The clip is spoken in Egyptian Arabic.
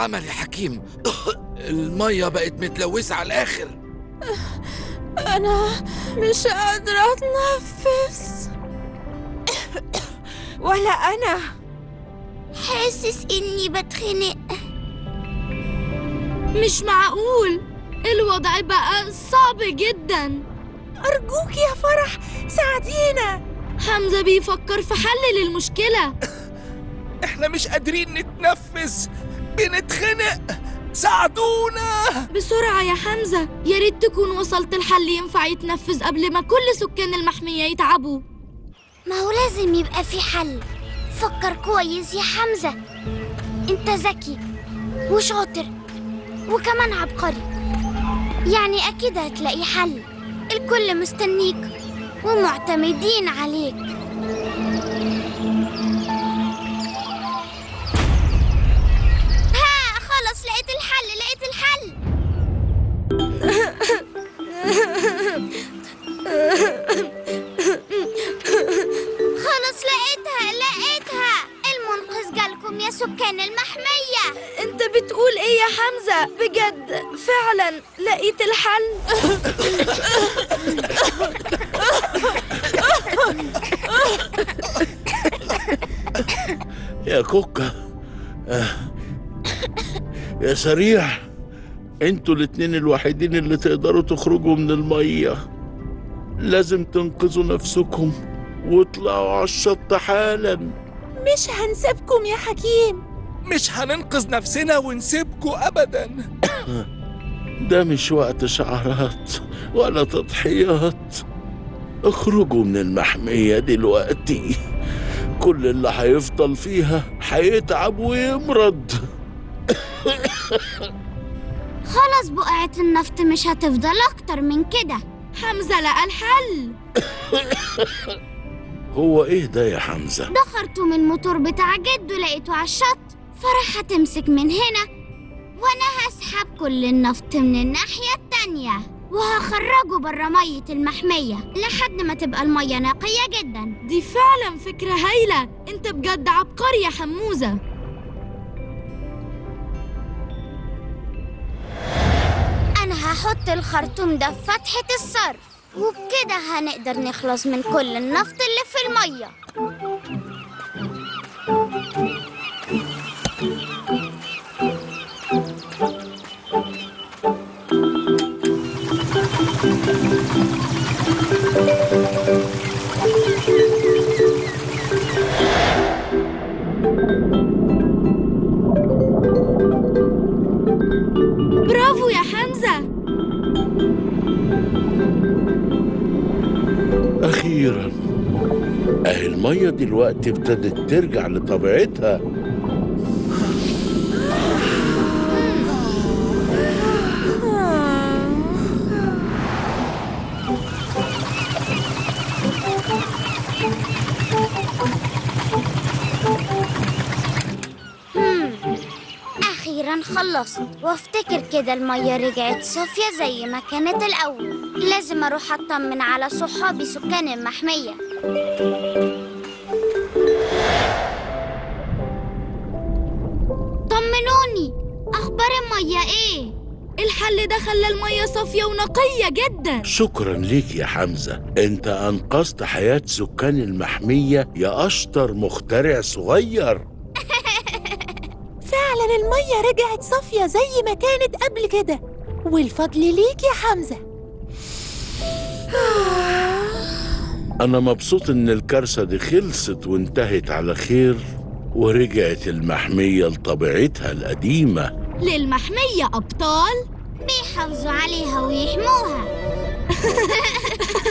العمل يا حكيم المية بقت متلوثة على الآخر أنا مش قادرة أتنفس ولا أنا حاسس إني بتخنق مش معقول الوضع بقى صعب جدا أرجوك يا فرح ساعدينا حمزة بيفكر في حل للمشكلة احنا مش قادرين نتنفس بنتخنق ساعدونا بسرعة يا حمزة يا ريت تكون وصلت الحل ينفع يتنفذ قبل ما كل سكان المحمية يتعبوا ما هو لازم يبقى في حل فكر كويس يا حمزة انت ذكي وشاطر وكمان عبقري يعني أكيد هتلاقي حل الكل مستنيك ومعتمدين عليك ها خلاص لقيت الحل لقيت الحل خلاص لقيتها لقيتها المنقذ جالكم يا سكان المحمية أنت بتقول إيه يا حمزة بجد فعلا لقيت الحل يا كوكا آه. يا سريع انتوا الاتنين الوحيدين اللي تقدروا تخرجوا من المية لازم تنقذوا نفسكم واطلعوا على الشط حالا مش هنسيبكم يا حكيم مش هننقذ نفسنا ونسيبكم أبدا ده مش وقت شعارات ولا تضحيات اخرجوا من المحمية دلوقتي كل اللي هيفضل فيها هيتعب ويمرض خلاص بقعة النفط مش هتفضل أكتر من كده حمزة لقى الحل هو ايه ده يا حمزة؟ ده خرطوم الموتور بتاع جده لقيته على الشط فرح هتمسك من هنا وأنا هسحب كل النفط من الناحية التانية وهخرجه بره مية المحمية لحد ما تبقى المية نقية جدا دي فعلا فكرة هايلة انت بجد عبقري يا حموزة أنا هحط الخرطوم ده في فتحة الصرف وبكده هنقدر نخلص من كل النفط اللي في المية برافو يا حمزة أخيرا أهي المية دلوقتي ابتدت ترجع لطبيعتها أخيرا خلصت وافتكر كده المية رجعت صافية زي ما كانت الأول لازم أروح أطمن على صحابي سكان المحمية طمنوني أخبار المية إيه؟ الحل ده خلى المية صافية ونقية جدا شكرا ليك يا حمزة انت أنقذت حياة سكان المحمية يا أشطر مخترع صغير فعلا المية رجعت صافية زي ما كانت قبل كده والفضل ليك يا حمزة أنا مبسوط إن الكارثة دي خلصت وانتهت على خير ورجعت المحمية لطبيعتها القديمة للمحمية أبطال بيحافظوا عليها ويحموها